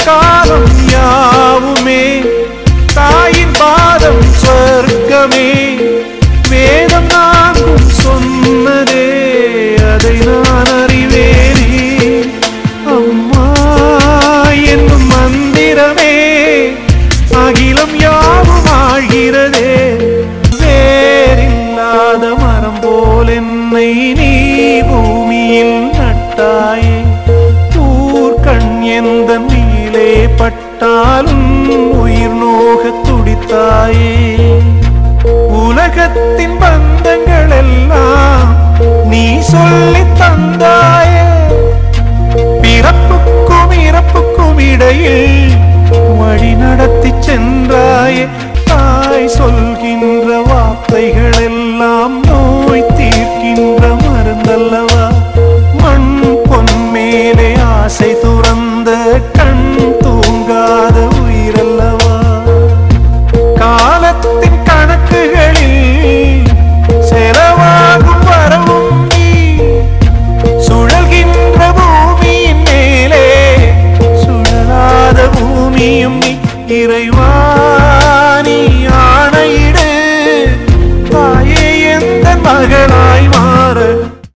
காலம் யாவுமே தாயின் பாதம் சொர்க்கமே வேதம் நான்கும் சொன்னதே அதை நான் அறிவேனே அம்மா என்னும் மந்திரமே அகிலம் யாவும் ஆழ்கிறதே வேறில்லாத மரம் போல் என்னை நீ பூமியில் நட்டாயே ஊர்கண் எந்த நீலே பட்டாலும் உயிர் நோகத் துடித்தாயே உலகத்தின் பந்தங்கள் எல்லாம் நீ சொல்லித் தந்தாயே பிறப்புக்கும் இறப்புக்கும் இடையில் வழி நடத்தி சென்றாயே தாய் சொல்கின்ற வார்த்தைகள் எல்லாம்